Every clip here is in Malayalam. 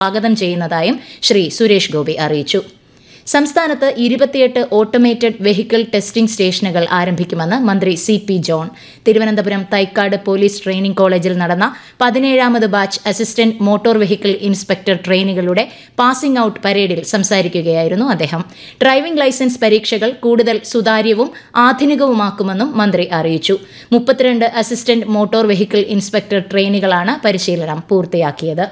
സ്വാഗതം ചെയ്യുന്നതായും ശ്രീ സുരേഷ് ഗോപി അറിയിച്ചു സംസ്ഥാനത്ത് ഇരുപത്തിയെട്ട് ഓട്ടോമേറ്റഡ് വെഹിക്കിൾ ടെസ്റ്റിംഗ് സ്റ്റേഷനുകൾ ആരംഭിക്കുമെന്ന് മന്ത്രി C P John Thiruvananthapuram Thycaud police training കോളേജിൽ നടന്ന പതിനേഴാമത് batch assistant motor vehicle inspector ട്രെയിനികളുടെ പാസിംഗ് ഔട്ട് പരേഡിൽ സംസാരിക്കുകയായിരുന്നു അദ്ദേഹം ഡ്രൈവിംഗ് ലൈസൻസ് പരീക്ഷകൾ കൂടുതൽ സുതാര്യവും ആധുനികവുമാക്കുമെന്നും മന്ത്രി അറിയിച്ചു മുപ്പത്തിരണ്ട് അസിസ്റ്റന്റ് മോട്ടോർ വെഹിക്കിൾ ഇൻസ്പെക്ടർ ട്രെയിനികളാണ് പരിശീലനം പൂർത്തിയാക്കിയത്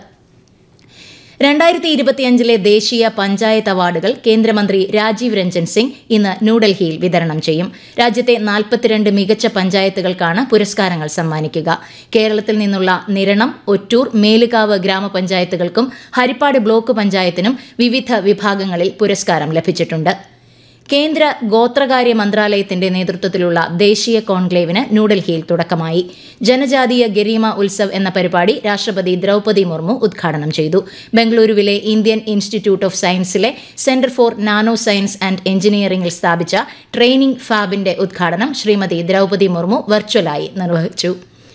രണ്ടായിരത്തി ഇരുപത്തിയഞ്ചിലെ ദേശീയ പഞ്ചായത്ത് അവാർഡുകൾ കേന്ദ്രമന്ത്രി രാജീവ് രഞ്ജൻ സിംഗ് ഇന്ന് ന്യൂഡൽഹിയിൽ വിതരണം ചെയ്യും രാജ്യത്തെ നാൽപ്പത്തിരണ്ട് മികച്ച പഞ്ചായത്തുകൾക്കാണ് പുരസ്കാരങ്ങൾ സമ്മാനിക്കുക കേരളത്തിൽ നിന്നുള്ള നിരണം ഒറ്റൂർ മേലുകാവ് ഗ്രാമപഞ്ചായത്തുകൾക്കും ഹരിപ്പാട് ബ്ലോക്ക് പഞ്ചായത്തിനും വിവിധ വിഭാഗങ്ങളിൽ പുരസ്കാരം ലഭിച്ചിട്ടുണ്ട് കേന്ദ്ര ഗോത്രകാര്യ മന്ത്രാലയത്തിന്റെ നേതൃത്വത്തിലുള്ള ദേശീയ കോൺക്ലേവിന് ന്യൂഡൽഹിയിൽ തുടക്കമായി ജനജാതീയ ഗരീമ ഉത്സവ് എന്ന പരിപാടി രാഷ്ട്രപതി ദ്രൗപദി മുർമു ഉദ്ഘാടനം ചെയ്തു ബംഗളൂരുവിലെ ഇന്ത്യൻ ഇൻസ്റ്റിറ്റ്യൂട്ട് ഓഫ് സയൻസിലെ centre for nano science and എഞ്ചിനീയറിംഗിൽ സ്ഥാപിച്ച ട്രെയിനിംഗ് ഫാബിന്റെ ഉദ്ഘാടനം ശ്രീമതി ദ്രൗപദി മുർമു വെർച്വലായി നിർവഹിച്ചു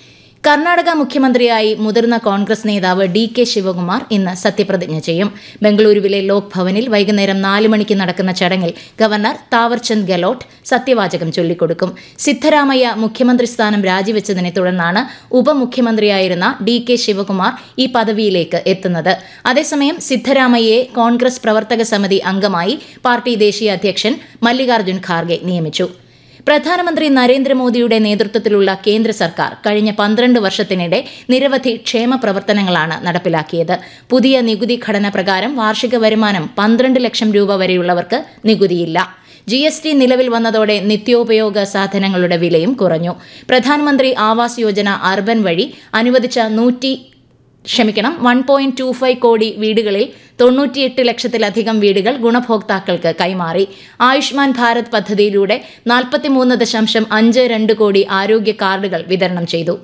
കർണാടക മുഖ്യമന്ത്രിയായി മുതിർന്ന കോൺഗ്രസ് നേതാവ് ഡി കെ ശിവകുമാർ ഇന്ന് സത്യപ്രതിജ്ഞ ചെയ്യും ബംഗളൂരുവിലെ ലോക് ഭവനിൽ വൈകുന്നേരം നാല് മണിക്ക് നടക്കുന്ന ചടങ്ങിൽ ഗവർണർ താവർചന്ദ് ഗെലോട്ട് സത്യവാചകം ചൊല്ലിക്കൊടുക്കും സിദ്ധരാമയ്യ മുഖ്യമന്ത്രി സ്ഥാനം രാജിവെച്ചതിനെ തുടർന്നാണ് ഉപമുഖ്യമന്ത്രിയായിരുന്ന ഡി കെ ശിവകുമാർ ഈ പദവിയിലേക്ക് എത്തുന്നത് അതേസമയം സിദ്ധരാമയ്യയെ കോൺഗ്രസ് പ്രവർത്തക സമിതി അംഗമായി പാർട്ടി ദേശീയ അധ്യക്ഷൻ മല്ലികാർജ്ജുൻ ഖാർഗെ നിയമിച്ചു പ്രധാനമന്ത്രി നരേന്ദ്രമോദിയുടെ നേതൃത്വത്തിലുള്ള കേന്ദ്ര സർക്കാർ കഴിഞ്ഞ പന്ത്രണ്ട് വർഷത്തിനിടെ നിരവധി ക്ഷേമ പ്രവർത്തനങ്ങളാണ് നടപ്പിലാക്കിയത് പുതിയ നികുതി ഘടന പ്രകാരം വാർഷിക വരുമാനം പന്ത്രണ്ട് ലക്ഷം രൂപ വരെയുള്ളവർക്ക് നികുതിയില്ല ജി എസ് ടി നിലവിൽ വന്നതോടെ നിത്യോപയോഗ സാധനങ്ങളുടെ വിലയും കുറഞ്ഞു പ്രധാനമന്ത്രി ആവാസ് യോജന അർബൻ വഴി അനുവദിച്ച നൂറ്റി ക്ഷമിക്കണം വൺ പോയിന്റ് ടു ഫൈവ് കോടി വീടുകളിൽ തൊണ്ണൂറ്റിയെട്ട് ലക്ഷത്തിലധികം വീടുകൾ ഗുണഭോക്താക്കൾക്ക് കൈമാറി ആയുഷ്മാൻ ഭാരത് പദ്ധതിയിലൂടെ നാൽപ്പത്തിമൂന്ന് ദശാംശം അഞ്ച് രണ്ട് കോടി ആരോഗ്യ കാർഡുകൾ വിതരണം ചെയ്തു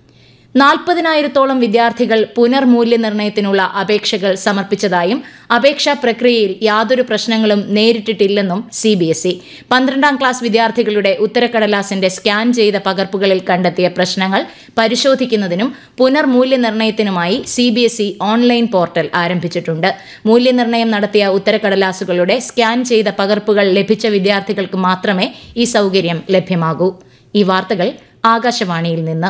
നാൽപ്പതിനായിരത്തോളം വിദ്യാർത്ഥികൾ പുനർമൂല്യനിർണ്ണയത്തിനുള്ള അപേക്ഷകൾ സമർപ്പിച്ചതായും അപേക്ഷാ പ്രക്രിയയിൽ യാതൊരു പ്രശ്നങ്ങളും നേരിട്ടിട്ടില്ലെന്നും സി ബി എസ് ഇ പന്ത്രണ്ടാം ക്ലാസ് വിദ്യാർത്ഥികളുടെ ഉത്തരക്കടലാസിന്റെ സ്കാൻ ചെയ്ത പകർപ്പുകളിൽ കണ്ടെത്തിയ പ്രശ്നങ്ങൾ പരിശോധിക്കുന്നതിനും പുനർമൂല്യനിർണ്ണയത്തിനുമായി C B S E online portal ആരംഭിച്ചിട്ടുണ്ട് മൂല്യനിർണ്ണയം നടത്തിയ ഉത്തരക്കടലാസുകളുടെ സ്കാൻ ചെയ്ത പകർപ്പുകൾ ലഭിച്ച വിദ്യാർത്ഥികൾക്ക് മാത്രമേ ഈ സൗകര്യം ലഭ്യമാകൂ ഈ വാർത്തകൾ ആകാശവാണിയിൽ നിന്ന്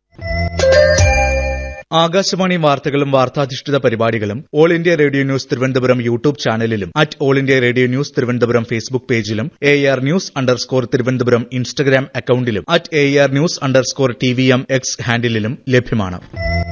ആകാശവാണി വാർത്തകളും വാർത്താധിഷ്ഠിത പരിപാടികളും all India radio news Thiruvananthapuram YouTube ചാനലിലും at all India radio news Thiruvananthapuram Facebook പേജിലും A R news underscore Thiruvananthapuram Instagram അക്കൌണ്ടിലും at A R news underscore T V M X ഹാൻഡിലും ലഭ്യമാണ്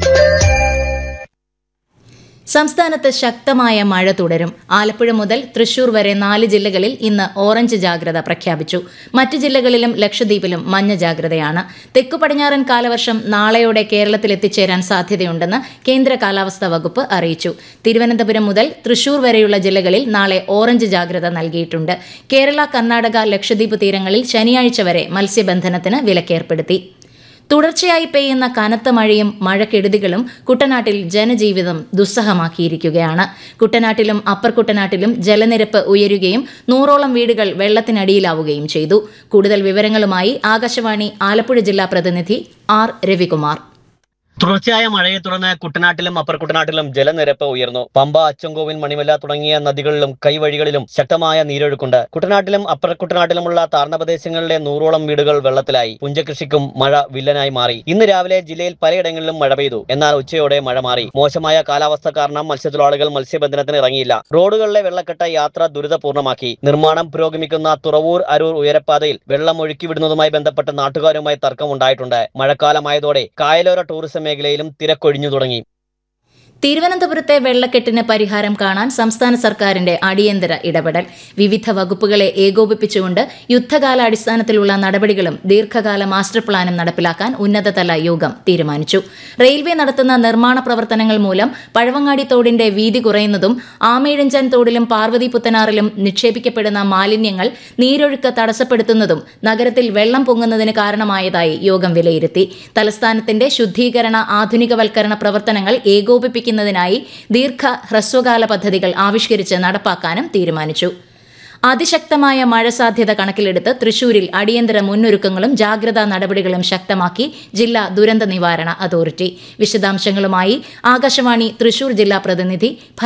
സംസ്ഥാനത്ത് ശക്തമായ മഴ തുടരും ആലപ്പുഴ മുതൽ തൃശൂർ വരെ നാല് ജില്ലകളിൽ ഇന്ന് ഓറഞ്ച് ജാഗ്രത പ്രഖ്യാപിച്ചു മറ്റ് ജില്ലകളിലും ലക്ഷദ്വീപിലും മഞ്ഞ ജാഗ്രതയാണ് തെക്കു പടിഞ്ഞാറൻ കാലവർഷം നാളെയോടെ കേരളത്തിൽ എത്തിച്ചേരാൻ സാധ്യതയുണ്ടെന്ന് കേന്ദ്ര കാലാവസ്ഥാ വകുപ്പ് അറിയിച്ചു തിരുവനന്തപുരം മുതൽ തൃശൂർ വരെയുള്ള ജില്ലകളിൽ നാളെ ഓറഞ്ച് ജാഗ്രത നൽകിയിട്ടുണ്ട് കേരള കർണാടക ലക്ഷദ്വീപ് തീരങ്ങളിൽ ശനിയാഴ്ച വരെ മത്സ്യബന്ധനത്തിന് വിലക്കേർപ്പെടുത്തി തുടർച്ചയായി പെയ്യുന്ന കനത്ത മഴയും മഴക്കെടുതികളും കുട്ടനാട്ടിൽ ജനജീവിതം ദുസ്സഹമാക്കിയിരിക്കുകയാണ് കുട്ടനാട്ടിലും അപ്പർ കുട്ടനാട്ടിലും ജലനിരപ്പ് ഉയരുകയും നൂറോളം വീടുകൾ വെള്ളത്തിനടിയിലാവുകയും ചെയ്തു കൂടുതൽ വിവരങ്ങളുമായി ആകാശവാണി ആലപ്പുഴ ജില്ലാ പ്രതിനിധി ആർ രവികുമാർ തുടർച്ചയായ മഴയെ തുടർന്ന് കുട്ടനാട്ടിലും അപ്പർ കുട്ടനാട്ടിലും ജലനിരപ്പ് ഉയർന്നു പമ്പ അച്ചൻകോവിൽ മണിമല തുടങ്ങിയ നദികളിലും കൈവഴികളിലും ശക്തമായ നീരൊഴുക്കുണ്ട് കുട്ടനാട്ടിലും അപ്പർ കുട്ടനാട്ടിലുമുള്ള താഴ്ന്ന പ്രദേശങ്ങളിലെ നൂറോളം വീടുകൾ വെള്ളത്തിലായി പുഞ്ചകൃഷിക്കും മഴ വില്ലനായി മാറി ഇന്ന് രാവിലെ ജില്ലയിൽ പലയിടങ്ങളിലും മഴ പെയ്തു എന്നാൽ ഉച്ചയോടെ മഴ മാറി മോശമായ കാലാവസ്ഥ കാരണം മത്സ്യത്തൊഴിലാളികൾ മത്സ്യബന്ധനത്തിന് ഇറങ്ങിയില്ല റോഡുകളിലെ വെള്ളക്കെട്ട് യാത്ര ദുരിതപൂർണ്ണമാക്കി നിർമ്മാണം പുരോഗമിക്കുന്ന തുറവൂർ അരൂർ ഉയരപ്പാതയിൽ വെള്ളം ഒഴുക്കിവിടുന്നതുമായി ബന്ധപ്പെട്ട് നാട്ടുകാരുമായി തർക്കമുണ്ടായിട്ടുണ്ട് മഴക്കാലമായതോടെ കായലോര ടൂറിസം മേഖലയിലും തിരക്കൊഴിഞ്ഞു തുടങ്ങി തിരുവനന്തപുരത്തെ വെള്ളക്കെട്ടിന് പരിഹാരം കാണാൻ സംസ്ഥാന സർക്കാരിന്റെ അടിയന്തര ഇടപെടൽ വിവിധ വകുപ്പുകളെ ഏകോപിപ്പിച്ചുകൊണ്ട് യുദ്ധകാലാടിസ്ഥാനത്തിലുള്ള നടപടികളും ദീർഘകാല മാസ്റ്റർ പ്ലാനും നടപ്പിലാക്കാൻ ഉന്നതതല യോഗം തീരുമാനിച്ചു റെയിൽവേ നടത്തുന്ന നിർമ്മാണ പ്രവർത്തനങ്ങൾ മൂലം പഴവങ്ങാടി തോടിന്റെ വീതി കുറയുന്നതും ആമേഴഞ്ചാൻ തോടിലും പാർവതി പുത്തനാറിലും നിക്ഷേപിക്കപ്പെടുന്ന മാലിന്യങ്ങൾ നീരൊഴുക്ക് തടസ്സപ്പെടുത്തുന്നതും നഗരത്തിൽ വെള്ളം പൊങ്ങുന്നതിന് കാരണമായതായി യോഗം വിലയിരുത്തി തലസ്ഥാനത്തിന്റെ ശുദ്ധീകരണ ആധുനികവൽക്കരണ പ്രവർത്തനങ്ങൾ ഏകോപിപ്പിക്കുന്നതിനായി ദീർഘ ഹ്രസ്വകാല പദ്ധതികൾ ആവിഷ്കരിച്ച് നടപ്പാക്കാനും തീരുമാനിച്ചു അതിശക്തമായ മഴ സാധ്യത കണക്കിലെടുത്ത് തൃശൂരിൽ അടിയന്തര മുന്നൊരുക്കങ്ങളും ജാഗ്രതാ നടപടികളും ശക്തമാക്കി ജില്ലാ ദുരന്ത നിവാരണ അതോറിറ്റി വിശദാംശങ്ങളുമായി ആകാശവാണി തൃശൂർ ജില്ലാ പ്രതിനിധി